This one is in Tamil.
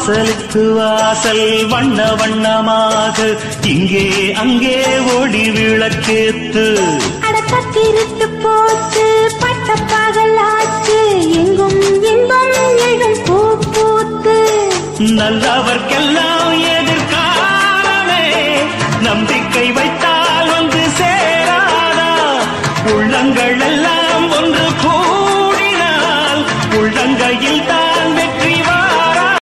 வாசலுக்கு வாசல் வண்ண வண்ணமாக இங்கே அங்கே ஓடி விளக்கேத்து அடக்கத்திருட்டு போச்சு பட்ட பகலாச்சு எங்கும் இன்பம் எழும் பூ பூத்து நல்லவர்க்கெல்லாம் எதிர்காலமே நம்பிக்கை வைத்து